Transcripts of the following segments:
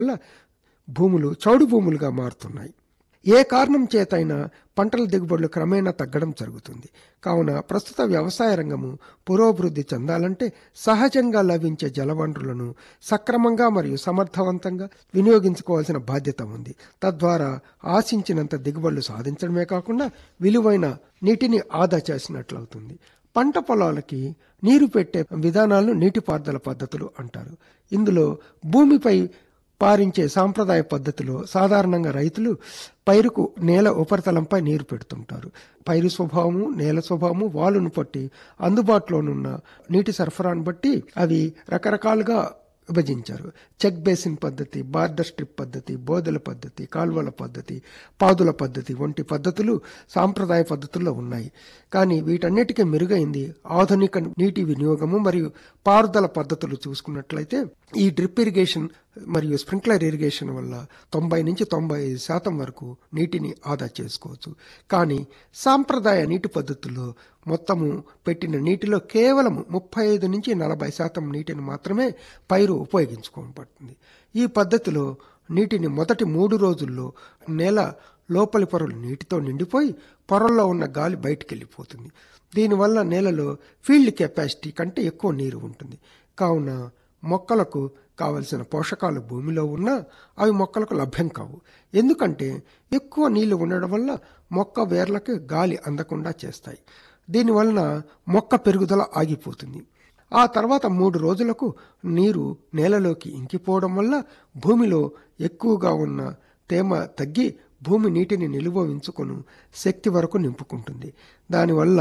వల్ల భూములు చౌడు భూములుగా మారుతున్నాయి ఏ కారణం చేతైనా పంటల దిగుబడులు క్రమేణా తగ్గడం జరుగుతుంది కావున ప్రస్తుత వ్యవసాయ రంగము పురోభివృద్ధి చెందాలంటే సహజంగా లభించే జలవనరులను సక్రమంగా మరియు సమర్థవంతంగా వినియోగించుకోవాల్సిన బాధ్యత ఉంది తద్వారా ఆశించినంత దిగుబడులు సాధించడమే కాకుండా విలువైన నీటిని ఆదా చేసినట్లవుతుంది పంట పొలాలకి నీరు పెట్టే విధానాలను నీటిపారుదల పద్ధతులు అంటారు ఇందులో భూమిపై పారించే సాంప్రదాయ పద్ధతిలో సాధారణంగా రైతులు పైరుకు నేల ఉపరితలంపై నీరు పెడుతుంటారు పైరు స్వభావము నేల స్వభావము వాలును బట్టి అందుబాటులోనున్న నీటి సరఫరాను బట్టి అవి రకరకాలుగా విభజించారు చెక్ బేసిన్ పద్ధతి బార్డర్ స్ట్రిప్ పద్ధతి బోదెల పద్ధతి కాల్వల పద్ధతి పాదుల పద్ధతి వంటి పద్ధతులు సాంప్రదాయ పద్ధతుల్లో ఉన్నాయి కానీ వీటన్నిటికీ మెరుగైంది ఆధునిక నీటి వినియోగము మరియు పారుదల పద్ధతులు చూసుకున్నట్లయితే ఈ డ్రిప్ ఇరిగేషన్ మరియు స్ప్రింక్లర్ ఇరిగేషన్ వల్ల తొంభై నుంచి తొంభై ఐదు శాతం వరకు నీటిని ఆదా చేసుకోవచ్చు కానీ సాంప్రదాయ నీటి పద్ధతుల్లో మొత్తము పెట్టిన నీటిలో కేవలం ముప్పై ఐదు నుంచి నలభై శాతం నీటిని మాత్రమే పైరు ఉపయోగించుకోబడుతుంది ఈ పద్ధతిలో నీటిని మొదటి మూడు రోజుల్లో నేల లోపలి పొరలు నీటితో నిండిపోయి పొరల్లో ఉన్న గాలి బయటికి వెళ్ళిపోతుంది దీనివల్ల నేలలో ఫీల్డ్ కెపాసిటీ కంటే ఎక్కువ నీరు ఉంటుంది కావున మొక్కలకు కావలసిన పోషకాలు భూమిలో ఉన్నా అవి మొక్కలకు లభ్యం కావు ఎందుకంటే ఎక్కువ నీళ్లు ఉండడం వల్ల మొక్క వేర్లకు గాలి అందకుండా చేస్తాయి దీనివలన మొక్క పెరుగుదల ఆగిపోతుంది ఆ తర్వాత మూడు రోజులకు నీరు నేలలోకి ఇంకిపోవడం వల్ల భూమిలో ఎక్కువగా ఉన్న తేమ తగ్గి భూమి నీటిని నిలువ ఉంచుకొని శక్తి వరకు నింపుకుంటుంది దానివల్ల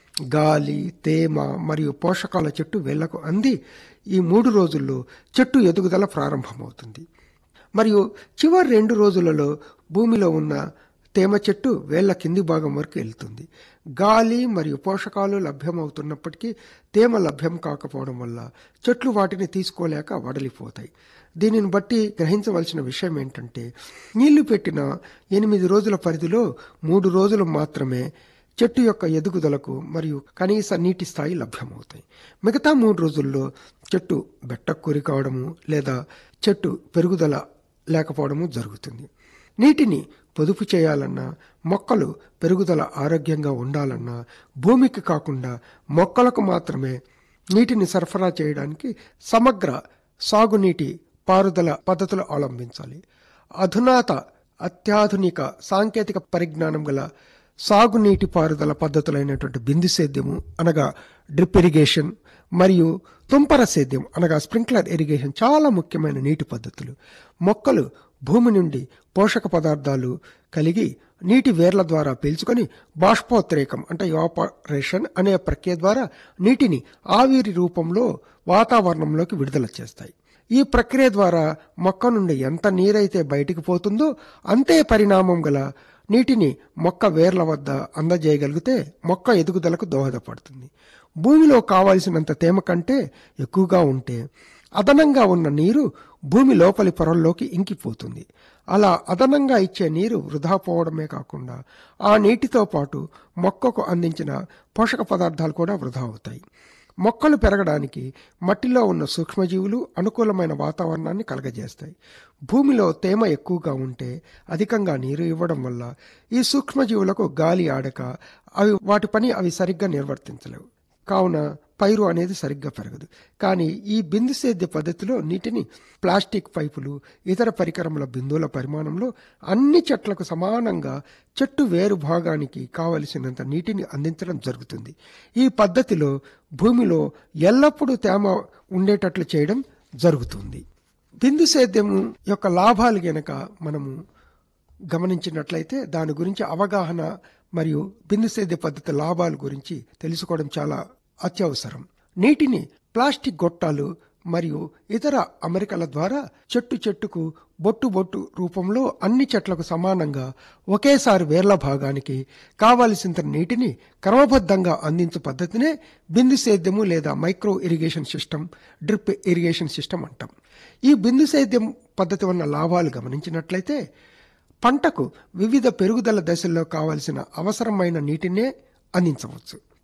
గాలి తేమ మరియు పోషకాల చెట్టు వేళ్లకు అంది ఈ మూడు రోజుల్లో చెట్టు ఎదుగుదల ప్రారంభమవుతుంది మరియు చివరి రెండు రోజులలో భూమిలో ఉన్న తేమ చెట్టు వేళ్ల కింది భాగం వరకు వెళ్తుంది గాలి మరియు పోషకాలు లభ్యమవుతున్నప్పటికీ తేమ లభ్యం కాకపోవడం వల్ల చెట్లు వాటిని తీసుకోలేక వడలిపోతాయి దీనిని బట్టి గ్రహించవలసిన విషయం ఏంటంటే నీళ్లు పెట్టిన ఎనిమిది రోజుల పరిధిలో మూడు రోజులు మాత్రమే చెట్టు యొక్క ఎదుగుదలకు మరియు కనీస నీటి స్థాయి లభ్యమవుతాయి మిగతా మూడు రోజుల్లో చెట్టు బెట్టక్కురి కావడము లేదా చెట్టు పెరుగుదల లేకపోవడము జరుగుతుంది నీటిని పొదుపు చేయాలన్నా మొక్కలు పెరుగుదల ఆరోగ్యంగా ఉండాలన్నా భూమికి కాకుండా మొక్కలకు మాత్రమే నీటిని సరఫరా చేయడానికి సమగ్ర సాగునీటి పారుదల పద్ధతులు అవలంబించాలి అధునాత అత్యాధునిక సాంకేతిక పరిజ్ఞానం గల సాగునీటి పారుదల పద్ధతులైనటువంటి బిందు సేద్యము అనగా డ్రిప్ ఇరిగేషన్ మరియు తుంపర సేద్యం అనగా స్ప్రింక్లర్ ఇరిగేషన్ చాలా ముఖ్యమైన నీటి పద్ధతులు మొక్కలు భూమి నుండి పోషక పదార్థాలు కలిగి నీటి వేర్ల ద్వారా పీల్చుకొని బాష్పోత్రేకం అంటే ఎవాపరేషన్ అనే ప్రక్రియ ద్వారా నీటిని ఆవిరి రూపంలో వాతావరణంలోకి విడుదల చేస్తాయి ఈ ప్రక్రియ ద్వారా మొక్క నుండి ఎంత నీరైతే బయటికి పోతుందో అంతే పరిణామం గల నీటిని మొక్క వేర్ల వద్ద అందజేయగలిగితే మొక్క ఎదుగుదలకు దోహదపడుతుంది భూమిలో కావలసినంత తేమ కంటే ఎక్కువగా ఉంటే అదనంగా ఉన్న నీరు భూమి లోపలి పొరల్లోకి ఇంకిపోతుంది అలా అదనంగా ఇచ్చే నీరు వృధా పోవడమే కాకుండా ఆ నీటితో పాటు మొక్కకు అందించిన పోషక పదార్థాలు కూడా వృధా అవుతాయి మొక్కలు పెరగడానికి మట్టిలో ఉన్న సూక్ష్మజీవులు అనుకూలమైన వాతావరణాన్ని కలగజేస్తాయి భూమిలో తేమ ఎక్కువగా ఉంటే అధికంగా నీరు ఇవ్వడం వల్ల ఈ సూక్ష్మజీవులకు గాలి ఆడక అవి వాటి పని అవి సరిగ్గా నిర్వర్తించలేవు కావున పైరు అనేది సరిగ్గా పెరగదు కానీ ఈ బిందు సేద్య పద్ధతిలో నీటిని ప్లాస్టిక్ పైపులు ఇతర పరికరముల బిందువుల పరిమాణంలో అన్ని చెట్లకు సమానంగా చెట్టు వేరు భాగానికి కావలసినంత నీటిని అందించడం జరుగుతుంది ఈ పద్ధతిలో భూమిలో ఎల్లప్పుడూ తేమ ఉండేటట్లు చేయడం జరుగుతుంది బిందు సేద్యం యొక్క లాభాలు గనక మనము గమనించినట్లయితే దాని గురించి అవగాహన మరియు బిందు సేద్య పద్ధతి లాభాల గురించి తెలుసుకోవడం చాలా అత్యవసరం నీటిని ప్లాస్టిక్ గొట్టాలు మరియు ఇతర అమరికల ద్వారా చెట్టు చెట్టుకు బొట్టు బొట్టు రూపంలో అన్ని చెట్లకు సమానంగా ఒకేసారి వేర్ల భాగానికి కావలసినంత నీటిని క్రమబద్ధంగా అందించే పద్ధతినే బిందు సేద్యము లేదా micro irrigation system drip irrigation system అంటాం ఈ బిందు సేద్యం పద్ధతి వల్ల లాభాలు గమనించినట్లయితే పంటకు వివిధ పెరుగుదల దశల్లో కావలసిన అవసరమైన నీటినే అందించవచ్చు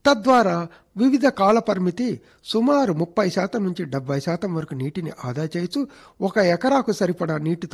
తద్వారా వివిధ కాల పరిమితి సుమారు ముప్పై శాతం నుంచి డెబ్బై శాతం వరకు నీటిని ఆదా చేయొచ్చు ఒక ఎకరాకు సరిపడా నీటితో